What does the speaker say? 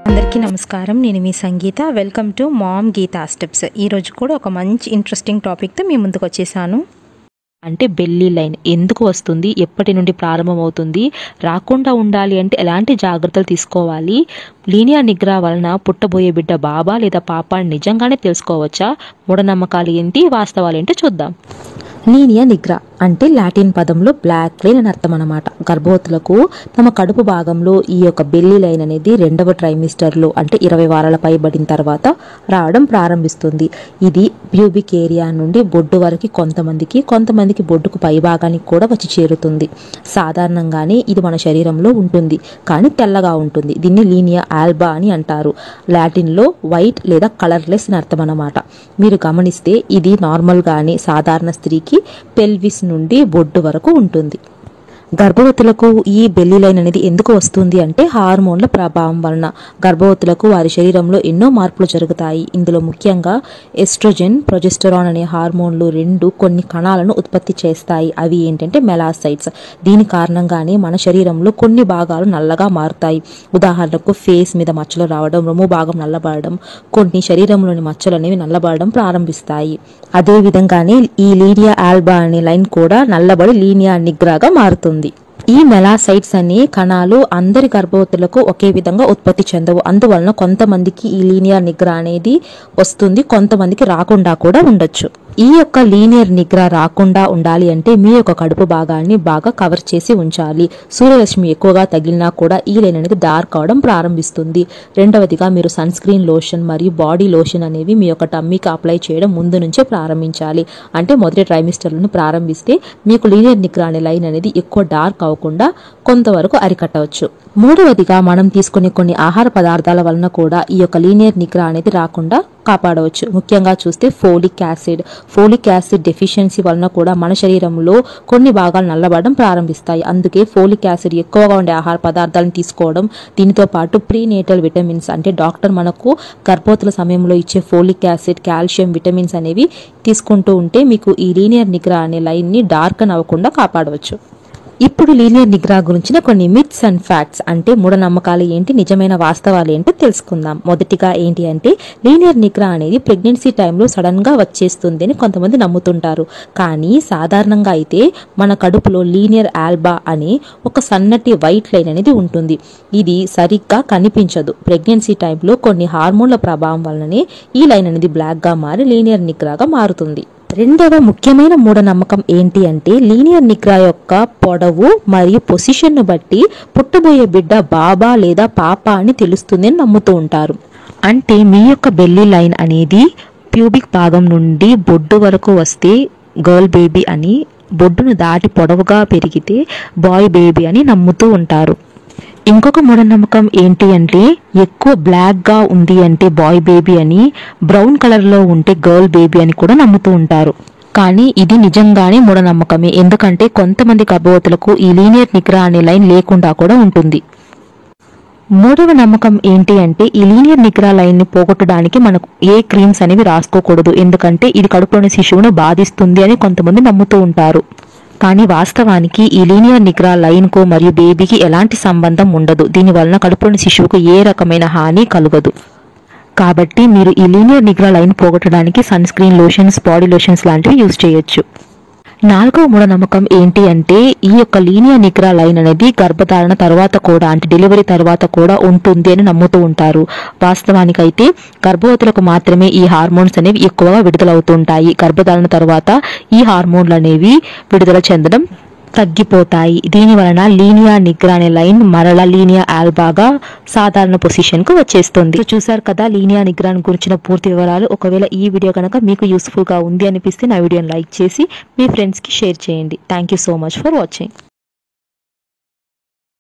అందరికీ నమస్కారం నేను మీ Sangeetha welcome to mom Geetha steps ఈరోజు కూడా ఒక మంచి ఇంట్రెస్టింగ్ టాపిక్తో మీ ముందుకు వచ్చేసాను అంటే బెల్లీ లైన్ ఎందుకు వస్తుంది ఎప్పటి నుండి ప్రారంభమవుతుంది రాకుండా ఉండాలి అంటే ఎలాంటి జాగ్రత్తలు తీసుకోవాలి లీనియా నిగ్రహ వలన పుట్టబోయే బిడ్డ బాబా లేదా పాప అని నిజంగానే తెలుసుకోవచ్చా మూఢనమ్మకాలు ఏంటి వాస్తవాలు ఏంటో చూద్దాం లీనియా నిగ్ర అంటే లాటిన్ పదంలో బ్లాక్ లైన్ అని అర్థం అనమాట గర్భవతులకు తమ కడుపు భాగంలో ఈ యొక్క బెల్లీ లైన్ అనేది రెండవ ట్రైమిస్టర్లో అంటే ఇరవై వారాల పైబడిన తర్వాత రావడం ప్రారంభిస్తుంది ఇది ప్యూబిక్ ఏరియా నుండి బొడ్డు వరకు కొంతమందికి కొంతమందికి బొడ్డుకు పై భాగానికి కూడా వచ్చి చేరుతుంది సాధారణంగానే ఇది మన శరీరంలో ఉంటుంది కానీ తెల్లగా ఉంటుంది దీన్ని లీనియా ఆల్బా అని అంటారు లాటిన్లో వైట్ లేదా కలర్లెస్ అని అర్థం అన్నమాట మీరు గమనిస్తే ఇది నార్మల్గానే సాధారణ స్త్రీకి పెల్విస్ నుండి బొడ్డు వరకు ఉంటుంది గర్భవతులకు ఈ బెల్లీ లైన్ అనేది ఎందుకు వస్తుంది అంటే హార్మోన్ల ప్రభావం వలన గర్భవతులకు వారి శరీరంలో ఎన్నో మార్పులు జరుగుతాయి ఇందులో ముఖ్యంగా ఎస్ట్రోజెన్ ప్రొజెస్టరాన్ అనే హార్మోన్లు రెండు కొన్ని కణాలను ఉత్పత్తి చేస్తాయి అవి ఏంటంటే మెలాసైట్స్ దీని కారణంగానే మన శరీరంలో కొన్ని భాగాలు నల్లగా మారుతాయి ఉదాహరణకు ఫేస్ మీద మచ్చలు రావడం రొమ్ము భాగం నల్లబడడం కొన్ని శరీరంలోని మచ్చలు అనేవి నల్లబడడం ప్రారంభిస్తాయి అదే విధంగానే ఈ లీనియా ఆల్బా అనే లైన్ కూడా నల్లబడి లీనియా నిగ్రాగా మారుతుంది ఈ మెలాసైట్స్ అనే కణాలు అందరి గర్భవతులకు ఒకే విధంగా ఉత్పత్తి చెందవు అందువలన కొంతమందికి ఈ లీనియర్ నిగ్ర అనేది వస్తుంది కొంతమందికి రాకుండా కూడా ఉండొచ్చు ఈ యొక్క లీనియర్ నిగ్ర రాకుండా ఉండాలి అంటే మీ యొక్క కడుపు భాగాన్ని బాగా కవర్ చేసి ఉంచాలి సూర్యరశ్మి ఎక్కువగా తగిలినా కూడా ఈ లైన్ అనేది డార్క్ అవడం ప్రారంభిస్తుంది రెండవదిగా మీరు సన్ స్క్రీన్ లోషన్ మరియు బాడీ లోషన్ అనేవి మీ యొక్క టమ్మీకి అప్లై చేయడం ముందు నుంచే ప్రారంభించాలి అంటే మొదటి ట్రైమిస్టర్లను ప్రారంభిస్తే మీకు లీనియర్ నిగ్ర అనే లైన్ అనేది ఎక్కువ డార్క్ అవ్వకుండా కొంతవరకు అరికట్టవచ్చు మూడవదిగా మనం తీసుకునే కొన్ని ఆహార పదార్థాల వలన కూడా ఈ యొక్క లీనియర్ నిగ్ర అనేది రాకుండా కాపాడవచ్చు ముఖ్యంగా చూస్తే folic acid folic acid deficiency వలన కూడా మన శరీరంలో కొన్ని భాగాలు నల్లబడడం ప్రారంభిస్తాయి అందుకే ఫోలిక్ యాసిడ్ ఎక్కువగా ఉండే ఆహార పదార్థాలను తీసుకోవడం దీనితో పాటు ప్రీనేటల్ విటమిన్స్ అంటే డాక్టర్ మనకు గర్భవతుల సమయంలో ఇచ్చే ఫోలిక్ యాసిడ్ కాల్షియం విటమిన్స్ అనేవి తీసుకుంటూ ఉంటే మీకు ఈ లీనియర్ నిగ్రా అనే లైన్ని డార్క్ అవ్వకుండా కాపాడవచ్చు ఇప్పుడు లీనియర్ నిగ్రా గురించిన కొన్ని మిత్స్ అండ్ ఫ్యాక్ట్స్ అంటే మూఢనమ్మకాలు ఏంటి నిజమైన వాస్తవాలు ఏంటో తెలుసుకుందాం మొదటిగా ఏంటి అంటే లీనియర్ నిగ్రా అనేది ప్రెగ్నెన్సీ టైంలో సడన్ గా వచ్చేస్తుంది అని కొంతమంది నమ్ముతుంటారు కానీ సాధారణంగా అయితే మన కడుపులో లీనియర్ ఆల్బా అనే ఒక సన్నటి వైట్ లైన్ అనేది ఉంటుంది ఇది సరిగ్గా కనిపించదు ప్రెగ్నెన్సీ టైంలో కొన్ని హార్మోన్ల ప్రభావం వలననే ఈ లైన్ అనేది బ్లాక్ గా మారి లీనియర్ నిగ్రాగా మారుతుంది రెండవ ముఖ్యమైన మూఢనమ్మకం ఏంటి అంటే లీనియర్ నిగ్రా యొక్క పొడవు మరియు పొజిషన్ను బట్టి పుట్టబోయే బిడ్డ బాబా లేదా పాప అని తెలుస్తుంది అని నమ్ముతూ ఉంటారు అంటే మీ యొక్క బెల్లీ లైన్ అనేది ప్యూబిక్ భాగం నుండి బొడ్డు వరకు వస్తే గర్ల్ బేబీ అని బొడ్డును దాటి పొడవుగా పెరిగితే బాయ్ బేబీ అని నమ్ముతూ ఉంటారు ఇంకొక మూఢనమ్మకం ఏంటి అంటే ఎక్కువ బ్లాక్ గా ఉంది అంటే బాయ్ బేబీ అని బ్రౌన్ కలర్ లో ఉంటే గర్ల్ బేబీ అని కూడా నమ్ముతూ ఉంటారు కానీ ఇది నిజంగానే మూఢనమ్మకమే ఎందుకంటే కొంతమంది గర్భవతులకు ఈ లీనియర్ నిగ్రహ అనే లైన్ లేకుండా కూడా ఉంటుంది మూడవ నమ్మకం ఏంటి అంటే ఈ లీనియర్ నిగ్రా లైన్ ని పోగొట్టడానికి మనకు ఏ క్రీమ్స్ అనేవి రాసుకోకూడదు ఎందుకంటే ఇది కడుపులోని శిశువును బాధిస్తుంది అని కొంతమంది నమ్ముతూ ఉంటారు కానీ వాస్తవానికి ఈ లీనియర్ నిగ్రా లైన్ కు మరియు బేబీకి ఎలాంటి సంబంధం ఉండదు దీని వలన కడుపులోని శిశువుకు ఏ రకమైన హాని కలుగదు కాబట్టి మీరు ఈ లీనియర్ నిగ్రా లైన్ పోగొట్టడానికి sunscreen lotions body lotions లాంటివి యూజ్ చేయొచ్చు నాలుగవ మూఢనమ్మకం ఏంటి అంటే ఈ యొక్క లీనియర్ నిగ్రా లైన్ అనేది గర్భధారణ తర్వాత కూడా అంటే డెలివరీ తర్వాత కూడా ఉంటుంది అని నమ్ముతూ ఉంటారు వాస్తవానికైతే గర్భవతులకు మాత్రమే ఈ హార్మోన్స్ అనేవి ఎక్కువగా విడుదలవుతుంటాయి గర్భధారణ తర్వాత ఈ హార్మోన్లు అనేవి విడుదల చెందడం తగ్గిపోతాయి దీని వలన లీనియా నిగ్రా అనే లైన్ మరల లీనియా ఆల్బాగా సాధారణ పొజిషన్ కు వచ్చేస్తుంది సో చూసారు కదా లీనియా నిగ్రాన్ గురించిన పూర్తి వివరాలు ఒకవేళ ఈ వీడియో కనుక మీకు యూస్ఫుల్ గా ఉంది అనిపిస్తే నా వీడియోని లైక్ చేసి మీ ఫ్రెండ్స్ కి షేర్ చేయండి thank you so much for watching